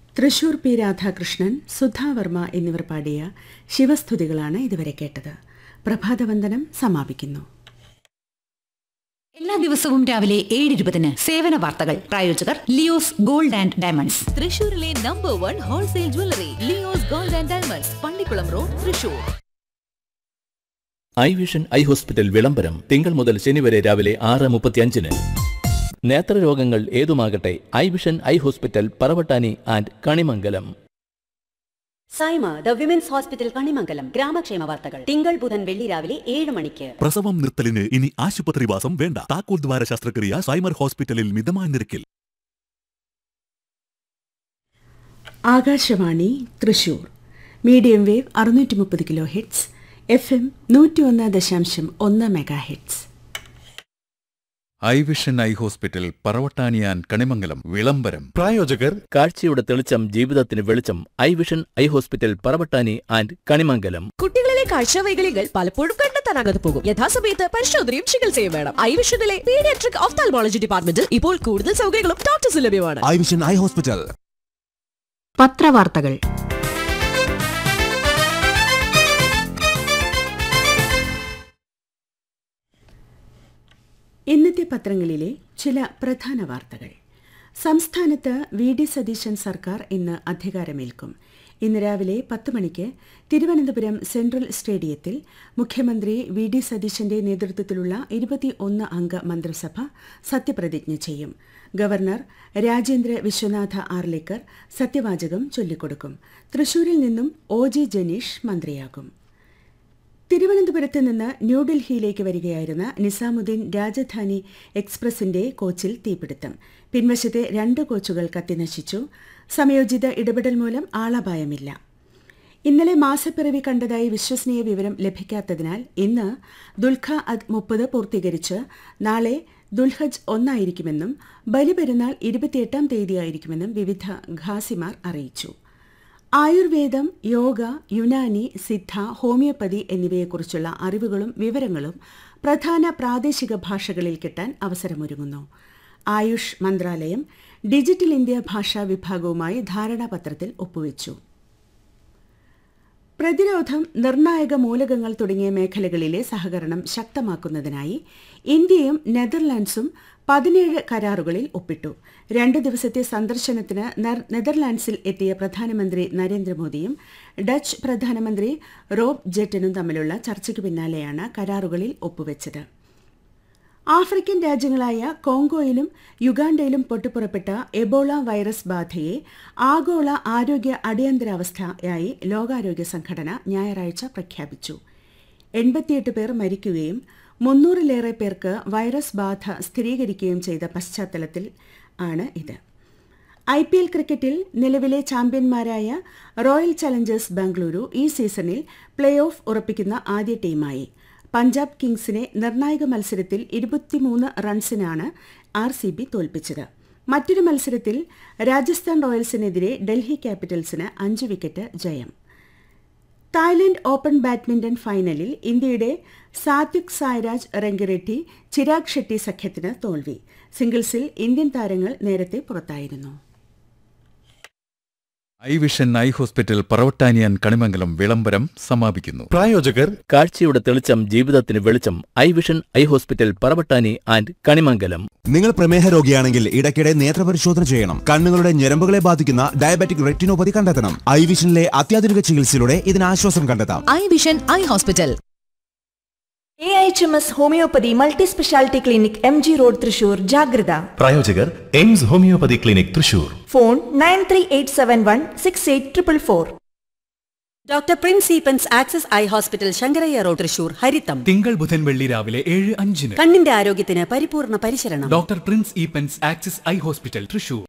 Thrissur P Radhakrishnan സുധാവർമ്മ എന്നിവർ പാടിയ ശിവസ്തുതികളാണ് ഇതുവരെ കേട്ടത് പ്രഭാതവന്ദനം സമാപിക്കുന്നു എല്ലാ ദിവസവും രാവിലെ ഏഴ് ഇരുപതിന് സേവന വാർത്തകൾ പ്രായോജകർ ലിയോസ് ഗോൾഡ് ആൻഡ് ഡയമണ്ട്സ് തൃശൂരിലെ number one wholesale jewellery Leo's gold and diamonds Pallikkulam road Thrissur eye vision eye hospital വിളംബരം തിങ്കൾ മുതൽ ശനി വരെ രാവിലെ ആറ് മുപ്പത്തിയഞ്ചിന് നേത്രരോഗങ്ങൾ ഏതുമാകട്ടെ eye vision eye hospital Paravattani and Kanimangalam Saima the women's hospital Kanimangalam ഗ്രാമക്ഷേമ വാർത്തകൾ തിങ്കൾ ബുധൻ വെള്ളി രാവിലെ ഏഴ് മണിക്ക് പ്രസവം നിർത്തലിന് ഇനി ആശുപത്രിവാസം വേണ്ട താക്കോൽ ദ്വാര ശസ്ത്രക്രിയ സൈമർ ഹോസ്പിറ്റലിൽ മിതമായ നിരക്കിൽ ആകാശവാണി തൃശൂർ മീഡിയം വേവ് അറുന്നൂറ്റി മുപ്പത് കിലോ ഹെഡ്സ് എഫ് എം നൂറ്റി ഒന്ന് ദശാംശം ഒന്ന് megahertz eye vision eye hospital പറവട്ടാനിയാൻ കണിമംഗലം വിളംബരം പ്രായോജകർ കാഴ്ചയുടെ തെളിച്ചം ജീവിതത്തിന് വെളിച്ചം eye vision eye hospital Paravattani and Kanimangalam കുട്ടികളിലെ കാഴ്ചവൈകല്യങ്ങൾ പലപ്പോഴും കണ്ടെത്താനാകാതെ പോകും യഥാസമയത്ത് പരിശോധനയും ചികിത്സയും വേണം ഐവിഷനിലെ പീഡിയാട്രിക് ഓഫ്താൽമോളജി ഡിപ്പാർട്ട്മെന്റിൽ ഇപ്പോൾ കൂടുതൽ സൗകര്യങ്ങളും ഡോക്ടേഴ്സ് ലഭ്യമാണ് ഐ വിഷൻ ഐ ഹോസ്പിറ്റൽ പത്രവാർത്തകൾ ഇന്നത്തെ പത്രങ്ങളിലെ ചില പ്രധാന വാർത്തകൾ സംസ്ഥാനത്ത് വി ഡി സതീശൻ സർക്കാർ ഇന്ന് അധികാരമേൽക്കും ഇന്ന് രാവിലെ പത്ത് മണിക്ക് തിരുവനന്തപുരം സെൻട്രൽ സ്റ്റേഡിയത്തിൽ മുഖ്യമന്ത്രി വി ഡി സതീശന്റെ നേതൃത്വത്തിലുള്ള ഇരുപത്തി ഒന്ന് അംഗ മന്ത്രിസഭ സത്യപ്രതിജ്ഞ ചെയ്യും ഗവർണർ രാജേന്ദ്ര വിശ്വനാഥ ആർലേക്കർ സത്യവാചകം ചൊല്ലിക്കൊടുക്കും തൃശൂരിൽ നിന്നും ഒ ജെ ജനീഷ് മന്ത്രിയാകും തിരുവനന്തപുരത്ത് നിന്ന് ന്യൂഡൽഹിയിലേക്ക് വരികയായിരുന്ന നിസാമുദ്ദീൻ രാജധാനി എക്സ്പ്രസിന്റെ കോച്ചിൽ തീപിടുത്തം പിൻവശത്തെ രണ്ട് കോച്ചുകൾ കത്തിനശിച്ചു സമയോചിത ഇടപെടൽ മൂലം ആളപായമില്ല ഇന്നലെ മാസപ്പിറവി കണ്ടതായി വിശ്വസനീയ വിവരം ലഭിക്കാത്തതിനാൽ ഇന്ന് ദുൽഖ അദ് മുപ്പത് പൂർത്തീകരിച്ച് നാളെ ദുൽഹജ് ഒന്നായിരിക്കുമെന്നും ബലിപെരുന്നാൾ ഇരുപത്തിയെട്ടാം തീയതിയായിരിക്കുമെന്നും വിവിധ ഖാസിമാർ അറിയിച്ചു ആയുർവേദം യോഗ യുനാനി സിദ്ധ ഹോമിയോപ്പതി എന്നിവയെക്കുറിച്ചുള്ള അറിവുകളും വിവരങ്ങളും പ്രധാന പ്രാദേശിക ഭാഷകളിൽ കിട്ടാൻ അവസരമൊരുങ്ങുന്നു ആയുഷ് മന്ത്രാലയം ഡിജിറ്റൽ ഇന്ത്യ ഭാഷാ വിഭാഗവുമായി ധാരണാപത്രത്തിൽ ഒപ്പുവെച്ചു പ്രതിരോധം നിർണായക മൂലകങ്ങൾ തുടങ്ങിയ മേഖലകളിലെ സഹകരണം ശക്തമാക്കുന്നതിനായി ഇന്ത്യയും നെതർലാൻഡ്സും പതിനേഴ് കരാറുകളിൽ ഒപ്പിട്ടു രണ്ട് ദിവസത്തെ സന്ദർശനത്തിന് നെർ- നെതർലാൻഡ്സിൽ എത്തിയ പ്രധാനമന്ത്രി നരേന്ദ്രമോദിയും ഡച്ച് പ്രധാനമന്ത്രി റോബ് ജെറ്റനും തമ്മിലുള്ള ചർച്ചയ്ക്ക് പിന്നാലെയാണ് കരാറുകളിൽ ഒപ്പുവെച്ചത് ആഫ്രിക്കൻ രാജ്യങ്ങളായ കോങ്കോയിലും യുഗാണ്ടയിലും പൊട്ടിപ്പുറപ്പെട്ട എബോള വൈറസ് ബാധയെ ആഗോള ആരോഗ്യ അടിയന്തരാവസ്ഥയായി ലോകാരോഗ്യ സംഘടന ഞായറാഴ്ച പ്രഖ്യാപിച്ചു എൺപത്തിയെട്ട് പേർ മരിക്കുകയും മുന്നൂറിലേറെ പേർക്ക് വൈറസ് ബാധ സ്ഥിരീകരിക്കുകയും ചെയ്ത പശ്ചാത്തലത്തിൽ ആണ് ഇത് ഐ പി എൽ ക്രിക്കറ്റിൽ നിലവിലെ ചാമ്പ്യന്മാരായ റോയൽ ചലഞ്ചേഴ്സ് ബാംഗ്ലൂരു ഈ സീസണിൽ പ്ലേ ഓഫ് ഉറപ്പിക്കുന്ന ആദ്യ ടീമായി പഞ്ചാബ് കിങ്സിനെ നിർണായക മത്സരത്തിൽ ഇരുപത്തിമൂന്ന് റൺസിനാണ് ആർ സി ബി തോൽപ്പിച്ചത് മറ്റൊരു മത്സരത്തിൽ രാജസ്ഥാൻ റോയൽസിനെതിരെ ഡൽഹി ക്യാപിറ്റൽസിന് അഞ്ച് വിക്കറ്റ് ജയം തായ്ലൻഡ് ഓപ്പൺ ബാഡ്മിന്റൺ ഫൈനലിൽ ഇന്ത്യയുടെ സാത്വിക് സായ്രാജ് റെങ്കിറെഡ്ഡി ചിരാഗ് ഷെട്ടി സഖ്യത്തിന് തോൽവി സിംഗിൾസിൽ ഇന്ത്യൻ താരങ്ങൾ നേരത്തെ പുറത്തായിരുന്നു ഐ വിഷൻ ഐ ഹോസ്പിറ്റൽ പറവട്ടാനിയാൻ കണിമംഗലം വിളംബരം സമാപിക്കുന്നു പ്രായോജകർ കാഴ്ചയുടെ തെളിച്ചം ജീവിതത്തിന് വെളിച്ചം eye vision eye hospital Paravattani and Kanimangalam നിങ്ങൾ പ്രമേഹ രോഗിയാണെങ്കിൽ ഇടയ്ക്കിടെ നേത്രപരിശോധന ചെയ്യണം കണ്ണുകളുടെ ഞരമ്പുകളെ ബാധിക്കുന്ന ഡയബറ്റിക് റെറ്റിനോപ്പതി കണ്ടെത്തണം ഐ വിഷനിലെ അത്യാധുനിക ചികിത്സയിലൂടെ ഇതിന് ആശ്വാസം കണ്ടെത്താം eye vision eye hospital A H M S homoeopathy multi speciality clinic M G road Thrissur ജാഗ്രത പ്രായോജകർ AIMS homoeopathy clinic Thrissur phone nine three eight seven one six eight triple four doctor Prince Eapen's Axis eye hospital Sankarayya road Thrissur ഹരിത്തം തിങ്കൾ ബുധൻ വെള്ളി രാവിലെ ഏഴ് അഞ്ചിന് കണ്ണിന്റെ ആരോഗ്യത്തിന് പരിപൂർണ പരിശരണം doctor Prince Eapen's Axis eye hospital Thrissur